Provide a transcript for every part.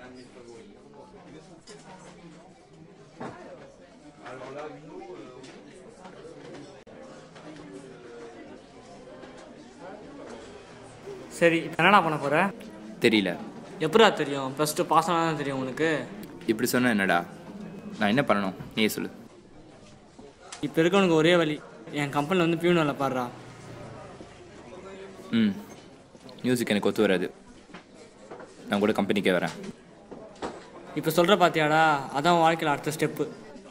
சரி இப்போ என்னடா பண்ண போற தெரியல எப்படா தெரியும் ப்ளஸ் டூ பாஸ் ஆனால் தான் தெரியும் உனக்கு இப்படி சொன்னா என்னடா நான் என்ன பண்ணணும் நீயே சொல்லு இப்போ இருக்கவனுக்கு ஒரே வழி என் கம்பெனியில் வந்து பியூன் வேலை பாடுறா ம் மியூசிக் எனக்கு ஒத்து வராது நான் கூட கம்பெனிக்கே வரேன் இப்போ சொல்கிற பாத்தியாடா அதான் உன் வாழ்க்கையில் அடுத்த ஸ்டெப்பு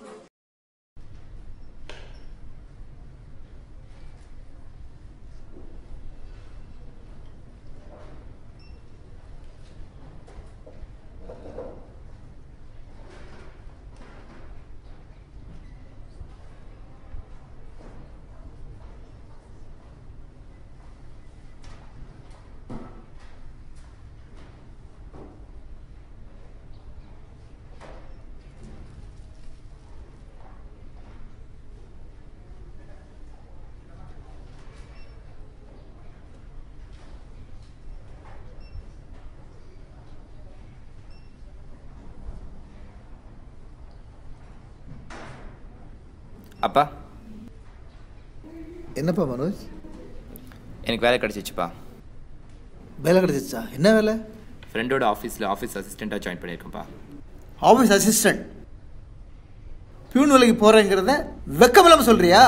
அப்பா என்னப்பா மனோஜ் எனக்கு வேலை கிடச்சிச்சுப்பா வேலை கிடைச்சிச்சா என்ன வேலை ஃப்ரெண்டோட ஆஃபீஸில் ஆஃபீஸ் அசிஸ்டண்ட்டாக ஜாயின் பண்ணியிருக்கேன்ப்பா ஆஃபீஸ் அசிஸ்டன்ட் பியூன் வேலைக்கு போகிறேங்கிறத வெக்கமில்லாமல் சொல்கிறியா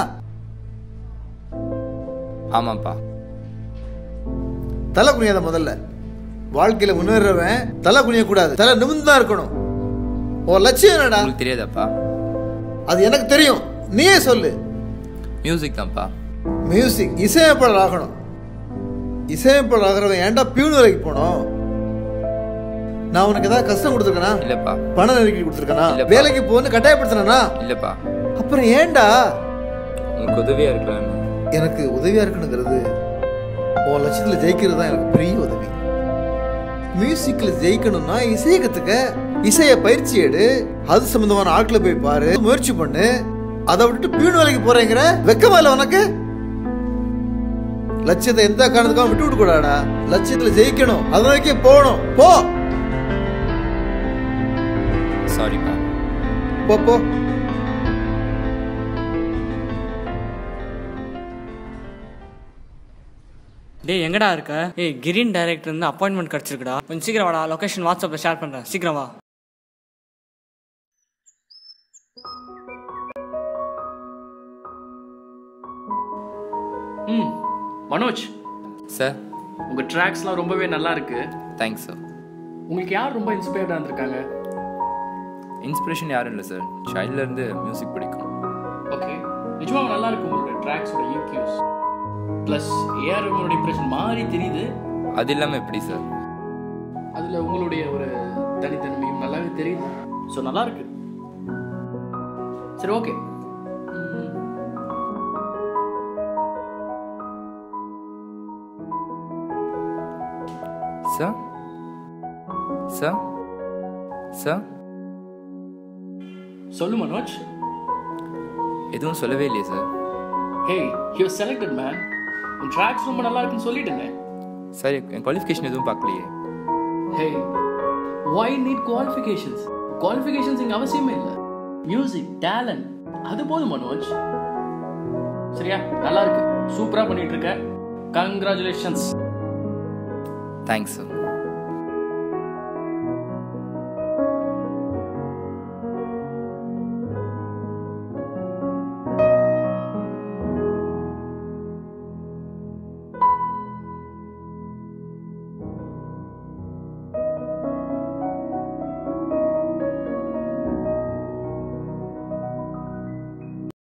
ஆமாம்ப்பா தலை குனியாத முதல்ல வாழ்க்கையில் முன்னேறவன் தலை குனியக்கூடாது தலை நிமிர்ந்து தான் இருக்கணும் ஓ லட்சியம் என்னடா உங்களுக்கு தெரியாதாப்பா அது எனக்கு தெரியும் நீயே சொல்லு மியூசிக் தான்ப்பா மியூசிக் இசையமைப்பாளர் ஆகணும் இசையமைப்பாளர் ஆகிறவன் ஏன்டா பியூன் வேலைக்கு போனோம் நான் உனக்கு ஏதாவது கஷ்டம் கொடுத்துருக்கனா இல்லைப்பா பணம் நெருக்கி கொடுத்துருக்கனா இல்லப்பா. வேலைக்கு போன்னு கட்டாயப்படுத்தினா இல்லைப்பா அப்புறம் ஏன்டா உங்களுக்கு உதவியாக இருக்கலாம்னு எனக்கு உதவியா இருக்கணுங்கிறது உன் லட்சியத்தில் ஜெயிக்கிறது தான் எனக்கு பெரிய உதவி மியூசிக்ல ஜெயிக்கணும்னா இசையை கத்துக்க இசையை பயிற்சி எடு அது சம்பந்தமான ஆட்களை போய் பாரு முயற்சி பண்ணு அதை விட்டுட்டு பியூன் வேலைக்கு போறேங்கிற வெக்கமா இல்லை உனக்கு லட்சியத்தை எந்த காரணத்துக்காக விட்டு விட்டு கூடாடா லட்சியத்துல ஜெயிக்கணும் அது வரைக்கும் போகணும் போ சாரிப்பா போ போ டேய் எங்கடா இருக்க ஏய் கிரீன் டைரக்டர் இருந்து அப்பாயின்மெண்ட் கிடச்சிருக்குடா கொஞ்சம் சீக்கிரம் வாடா லொகேஷன் வாட்ஸ்அப்பில் ஷேர் பண்ணுறேன் சீக்கிரம் வா ம் மனோஜ் சார் உங்கள் ட்ராக்ஸ்லாம் ரொம்பவே நல்லா இருக்கு தேங்க்ஸ் சார் உங்களுக்கு யார் ரொம்ப இன்ஸ்பயர்டாக இருந்திருக்காங்க இன்ஸ்பிரேஷன் யாரும் இல்லை சார் சைல்ட்லேருந்து மியூசிக் பிடிக்கும் ஓகே நிஜமாக நல்லா இருக்கு உங்களோட ட்ராக்ஸோட யூக்யூஸ் ப்ளஸ் ஏஆர் உங்களோட இம்ப்ரெஷன் மாறி தெரியுது அது இல்லாமல் எப்படி சார் அதில் உங்களுடைய ஒரு தனித்தன்மையும் நல்லாவே தெரியுது ஸோ நல்லா இருக்கு சரி ஓகே சார் சார் சார் சொல்லு மனோஜ் எதுவும் சொல்லவே இல்லையே sir hey you selected man உன் ட்ராக்ஸ் ரொம்ப நல்லா இருக்குன்னு சொல்லிட்டேனே சார் என் குவாலிஃபிகேஷன் எதுவும் பார்க்கலையே hey why need qualifications qualifications இங்கே அவசியமே இல்லை மியூசிக் டேலண்ட் அது போதும் மனோஜ் சரியா நல்லா இருக்கு சூப்பராக பண்ணிட்டு இருக்க கங்க்ராச்சுலேஷன்ஸ் தேங்க்ஸ் சார்